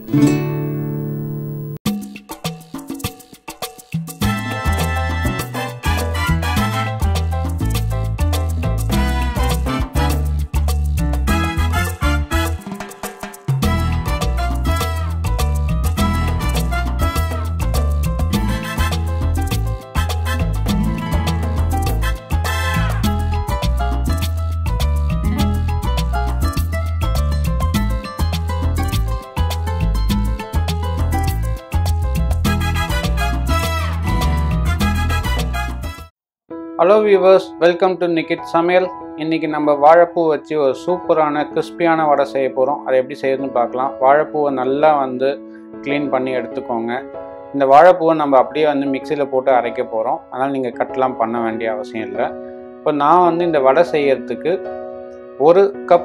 hello viewers welcome to Nikkit சமையல் இன்றைக்கி நம்ம வாழைப்பூ வச்சு ஒரு சூப்பரான கிறிஸ்பியான வடை செய்ய போகிறோம் அதை எப்படி செய்யறதுன்னு பார்க்கலாம் வாழைப்பூவை நல்லா வந்து க்ளீன் பண்ணி எடுத்துக்கோங்க இந்த வாழைப்பூவை நம்ம அப்படியே வந்து மிக்சியில் போட்டு அரைக்க போகிறோம் அதனால் நீங்கள் கட்லாம் பண்ண வேண்டிய அவசியம் இல்லை இப்போ நான் வந்து இந்த வடை செய்யறதுக்கு ஒரு கப்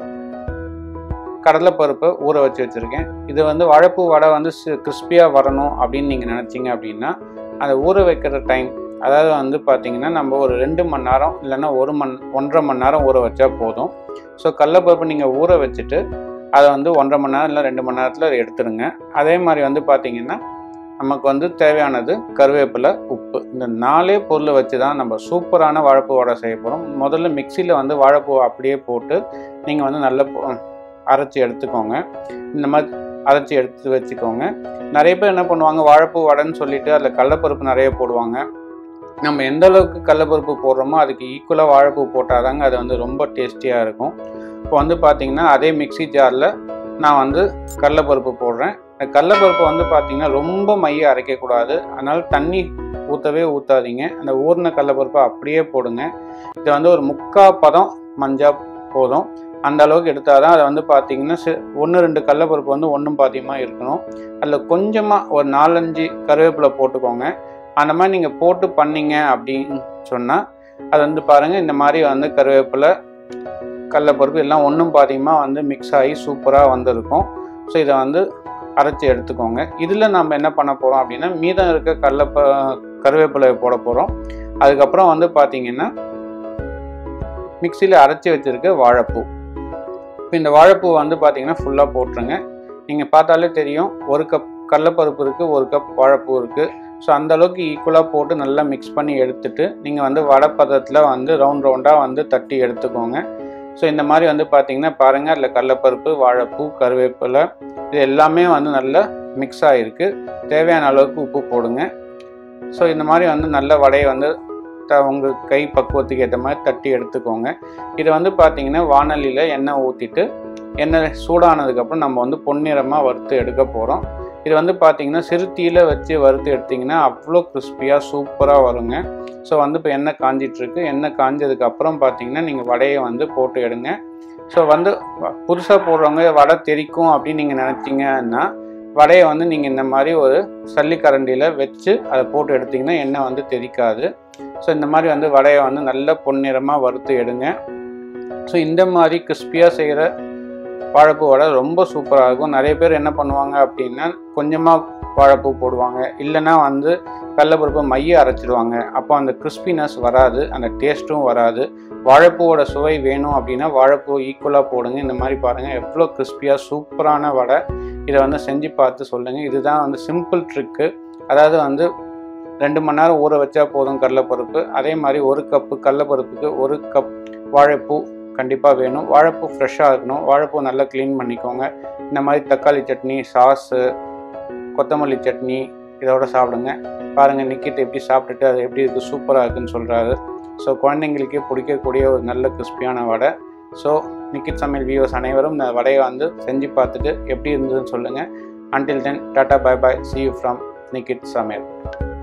கடலைப்பருப்பை ஊற வச்சு வச்சுருக்கேன் இது வந்து வாழைப்பூ வடை வந்து கிறிஸ்பியாக வரணும் அப்படின்னு நீங்கள் நினச்சிங்க அப்படின்னா அதை ஊற வைக்கிற டைம் அதாவது வந்து பார்த்திங்கன்னா நம்ம ஒரு ரெண்டு மணி நேரம் இல்லைன்னா ஒரு மண் ஒன்றரை மணி நேரம் ஊற வச்சா போதும் ஸோ கடலப்பருப்பு நீங்கள் ஊற வச்சுட்டு அதை வந்து ஒன்றரை மணி நேரம் இல்லை ரெண்டு மணி நேரத்தில் அதை எடுத்துருங்க அதே மாதிரி வந்து பார்த்திங்கன்னா நமக்கு வந்து தேவையானது கருவேப்பிலை உப்பு இந்த நாலே பொருளை வச்சு தான் நம்ம சூப்பரான வாழைப்பூ வடை செய்ய போகிறோம் முதல்ல மிக்சியில் வந்து வாழைப்பூவை அப்படியே போட்டு நீங்கள் வந்து நல்ல அரைச்சி எடுத்துக்கோங்க இந்த மாதிரி அரைச்சி எடுத்து வச்சுக்கோங்க நிறைய பேர் என்ன பண்ணுவாங்க வாழைப்பூ வடைன்னு சொல்லிட்டு அதில் கடலப்பருப்பு நிறைய போடுவாங்க நம்ம எந்த அளவுக்கு கடலப்பருப்பு போடுறோமோ அதுக்கு ஈக்குவலாக வாழைப்பூ போட்டால் தாங்க அது வந்து ரொம்ப டேஸ்டியாக இருக்கும் இப்போ வந்து பார்த்திங்கன்னா அதே மிக்சி ஜாரில் நான் வந்து கடலப்பருப்பு போடுறேன் இந்த கடலப்பருப்பு வந்து பார்த்திங்கன்னா ரொம்ப மைய அரைக்கக்கூடாது அதனால் தண்ணி ஊற்றவே ஊற்றாதீங்க அந்த ஊறின கடலப்பருப்பை அப்படியே போடுங்க இது வந்து ஒரு முக்கா பதம் மஞ்சள் போதும் அந்த அளவுக்கு எடுத்தால் தான் அதை வந்து பார்த்திங்கன்னா சி ஒன்று ரெண்டு கடலப்பருப்பு வந்து ஒன்றும் பாத்தியமாக இருக்கணும் அதில் கொஞ்சமாக ஒரு நாலஞ்சு கருவேப்பிலை போட்டுக்கோங்க அந்த மாதிரி நீங்கள் போட்டு பண்ணீங்க அப்படின்னு சொன்னால் அது வந்து பாருங்கள் இந்த மாதிரி வந்து கருவேப்பிலை கடலப்பருப்பு எல்லாம் ஒன்றும் பாதியமாக வந்து மிக்ஸ் ஆகி சூப்பராக வந்திருக்கும் ஸோ இதை வந்து அரைச்சி எடுத்துக்கோங்க இதில் நம்ம என்ன பண்ண போகிறோம் அப்படின்னா மீதம் இருக்க கடலப்ப கருவேப்பிலை போட போகிறோம் அதுக்கப்புறம் வந்து பார்த்திங்கன்னா மிக்சியில் அரைச்சி வச்சுருக்க வாழைப்பூ இப்போ இந்த வாழைப்பூ வந்து பார்த்திங்கன்னா ஃபுல்லாக போட்டுருங்க நீங்கள் பார்த்தாலே தெரியும் ஒரு கப் கடலப்பருப்பு இருக்குது ஒரு கப் வாழைப்பூ இருக்குது ஸோ அந்த அளவுக்கு ஈக்குவலாக போட்டு நல்லா மிக்ஸ் பண்ணி எடுத்துட்டு நீங்கள் வந்து வடை பதத்தில் வந்து ரவுண்ட் ரவுண்டாக வந்து தட்டி எடுத்துக்கோங்க ஸோ இந்த மாதிரி வந்து பார்த்தீங்கன்னா பாருங்கள் அதில் கடலப்பருப்பு வாழைப்பூ கருவேப்பிலை இது எல்லாமே வந்து நல்லா மிக்ஸ் ஆகிருக்கு தேவையான அளவுக்கு உப்பு போடுங்க ஸோ இந்த மாதிரி வந்து நல்ல வடையை வந்து த உங்கள் கை பக்குவத்துக்கு ஏற்ற மாதிரி தட்டி எடுத்துக்கோங்க இது வந்து பார்த்தீங்கன்னா வானலியில் எண்ணெய் ஊற்றிட்டு எண்ணெய் சூடானதுக்கப்புறம் நம்ம வந்து பொன்னிறமாக வறுத்து எடுக்க போகிறோம் இது வந்து பார்த்தீங்கன்னா சிறுத்தீயில் வச்சு வறுத்து எடுத்திங்கன்னா அவ்வளோ கிறிஸ்பியாக சூப்பராக வருங்க ஸோ வந்து இப்போ எண்ணெய் காஞ்சிட்ருக்கு எண்ணெய் காஞ்சதுக்கப்புறம் பார்த்தீங்கன்னா நீங்கள் வடையை வந்து போட்டு எடுங்க ஸோ வந்து புதுசாக போடுறவங்க வடை தெரிக்கும் அப்படின்னு நீங்கள் நினச்சிங்கன்னா வடையை வந்து நீங்கள் இந்த மாதிரி ஒரு சல்லிக்கரண்டியில் வச்சு அதை போட்டு எடுத்திங்கன்னா எண்ணெய் வந்து தெரிக்காது ஸோ இந்த மாதிரி வந்து வடையை வந்து நல்ல பொன்னிறமாக வறுத்து எடுங்க ஸோ இந்த மாதிரி கிறிஸ்பியாக செய்கிற வாழைப்பூ வடை ரொம்ப சூப்பராக இருக்கும் நிறைய பேர் என்ன பண்ணுவாங்க அப்படின்னா கொஞ்சமாக வாழைப்பூ போடுவாங்க இல்லைன்னா வந்து கடலப்பருப்பை மைய அரைச்சிடுவாங்க அப்போ அந்த கிறிஸ்பினஸ் வராது அந்த டேஸ்ட்டும் வராது வாழைப்பூவோட சுவை வேணும் அப்படின்னா வாழைப்பூ ஈக்குவலாக போடுங்க இந்த மாதிரி பாருங்கள் எவ்வளோ கிறிஸ்பியாக சூப்பரான வடை இதை வந்து செஞ்சு பார்த்து சொல்லுங்கள் இதுதான் வந்து சிம்பிள் ட்ரிக்கு அதாவது வந்து ரெண்டு மணி நேரம் ஊற வச்சா போதும் கடலைப்பருப்பு அதே மாதிரி ஒரு கப்பு கடலைப்பருப்புக்கு ஒரு கப் வாழைப்பூ கண்டிப்பாக வேணும் வாழைப்பூ ஃப்ரெஷ்ஷாக இருக்கணும் வாழைப்பூ நல்லா க்ளீன் பண்ணிக்கோங்க இந்த மாதிரி தக்காளி சட்னி சாஸு கொத்தமல்லி சட்னி இதோட சாப்பிடுங்க பாருங்கள் நிக்கிட்டு எப்படி சாப்பிட்டுட்டு அது எப்படி இருக்குது சூப்பராக இருக்குன்னு சொல்கிறாரு ஸோ குழந்தைங்களுக்கே பிடிக்கக்கூடிய ஒரு நல்ல கிறிஸ்பியான வடை ஸோ நிக்கிட் சமையல் வியூவர்ஸ் அனைவரும் இந்த வடையை வந்து செஞ்சு பார்த்துட்டு எப்படி இருந்ததுன்னு சொல்லுங்கள் until then tata bye bye see you from Nikkit சமையல்